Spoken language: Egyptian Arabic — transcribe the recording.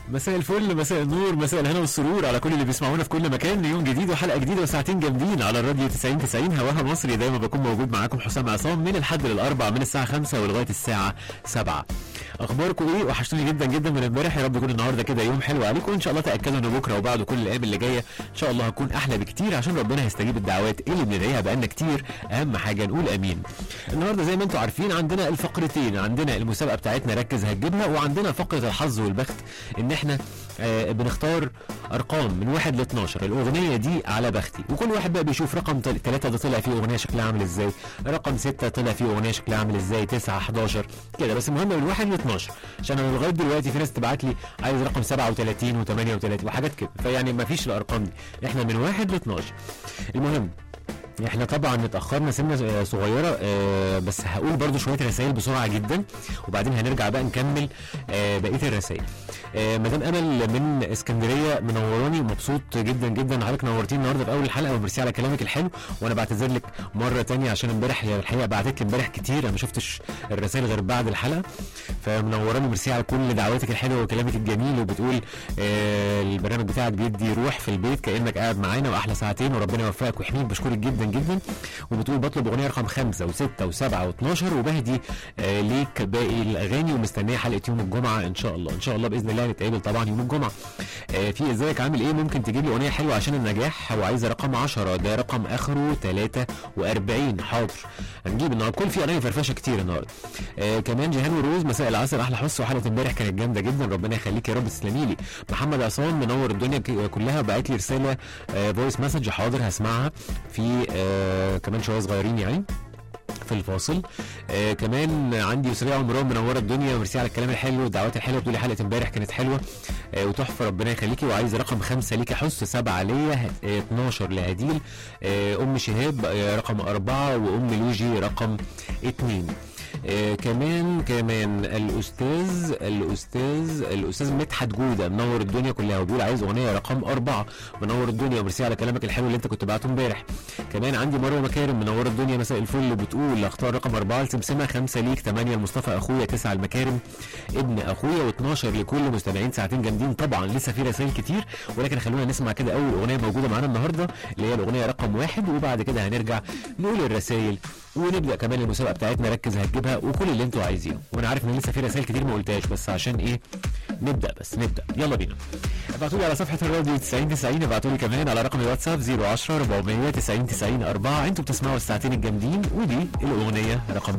مساء الفل مساء النور مساء الهنا والسرور على كل اللي بيسمعونا في كل مكان يوم جديد وحلقه جديده وساعتين جامدين على الراديو 90 90 هواها مصري دايما بكون موجود معاكم حسام عصام من الحد للاربع من الساعه 5 ولغايه الساعه 7 اخباركم ايه وحشتوني جدا جدا من امبارح يا رب يكون النهارده كده يوم حلو عليكم وان شاء الله تاكدوا ان بكره وبعده كل الايام اللي جايه ان شاء الله هتكون احلى بكتير عشان ربنا هيستجيب الدعوات اللي بندعيها بقالنا كتير اهم حاجه نقول امين النهارده زي ما انتم عارفين عندنا الفقرتين عندنا المسابقه بتاعتنا ركز هتجيبها وعندنا فقره الحظ والبخت ان احنا آه بنختار ارقام من 1 ل 12 الاغنيه دي على بختي وكل واحد بقى بيشوف رقم 3 ده طلع فيه اغنيه شكلها عامل ازاي رقم 6 طلع فيه اغنيه شكلها عامل ازاي 9 11 كده بس المهم من 1 ل 12 عشان انا لغايه دلوقتي في ناس تبعت لي عايز رقم 37 و38 وحاجات كده فيعني ما فيش الارقام دي احنا من 1 ل 12 المهم احنا طبعا اتاخرنا سنه صغيره آه بس هقول برضو شويه رسائل بسرعه جدا وبعدين هنرجع بقى نكمل آه بقيه الرسائل آه مدام امل من اسكندريه منوراني مبسوط جدا جدا حضرتك نورتيني النهارده في اول الحلقه وميرسي على كلامك الحلو وانا بعتذر لك مره تانية عشان امبارح هي الحقيقه بعتت لي امبارح كتير انا ما شفتش الرسائل غير بعد الحلقه فمنوراني ميرسي على كل دعواتك الحلوه وكلامك الجميل وبتقول آه البرنامج بتاعك بيدي روح في البيت كانك قاعد معانا واحلى ساعتين وربنا يوفقك ويحميك بشكرك جدا جدا وبتقول بطلب اغنيه رقم خمسة وستة وسبعة و12 وبهدي آه ليك باقي الاغاني ومستنيه حلقه يوم الجمعه ان شاء الله ان شاء الله باذن الله نتقابل طبعا يوم الجمعه آه في ازيك عامل ايه ممكن تجيب لي اغنيه حلوه عشان النجاح وعايزه رقم 10 ده رقم اخره 43 حاضر هنجيب النهارده كل في اغاني فرفشه كتير النهارده آه كمان جيهان وروز مساء العسل احلى حصه وحلقه امبارح كانت جامده جدا ربنا يخليك يا رب تسلمي لي محمد عصام منور الدنيا كلها بعت لي رساله آه فويس مسج حاضر هسمعها في آه كمان شويه صغيرين يعني في الفاصل آه كمان عندي يسرية عمران منوره الدنيا وميرسي على الكلام الحلو والدعوات الحلوه بتقولي حلقه امبارح كانت حلوه آه وتحفه ربنا يخليكي وعايزه رقم خمسه ليكي حس سبعه ليا آه 12 لهديل آه ام شهاب آه رقم اربعه وام لوجي رقم اتنين آه كمان كمان الاستاذ الاستاذ الاستاذ مدحت جوده منور الدنيا كلها وبيقول عايز اغنيه رقم اربعه منور الدنيا وميرسي على كلامك الحلو اللي انت كنت بعته امبارح كمان عندي مروه مكارم منوره الدنيا مساء الفل بتقول اختار رقم اربعه لسمسمه خمسه ليك ثمانيه لمصطفى اخويا تسعه المكارم ابن اخويا و12 لكل مستمعين ساعتين جامدين طبعا لسه في رسائل كتير ولكن خلونا نسمع كده اول اغنيه موجوده معانا النهارده اللي هي الاغنيه رقم واحد وبعد كده هنرجع نقول الرسائل ونبدا كمان المسابقه بتاعتنا ركز هتجيبها وكل اللي انتوا عايزينه وانا عارف ان لسه في رسائل كتير ما قلتهاش بس عشان ايه نبدا بس نبدا يلا بينا ابعتوا لي على صفحه الراديو 90 90 ابعتوا لي كمان على رقم الواتساب 010 490 90 4 انتوا بتسمعوا الساعتين الجامدين ودي الاغنيه رقم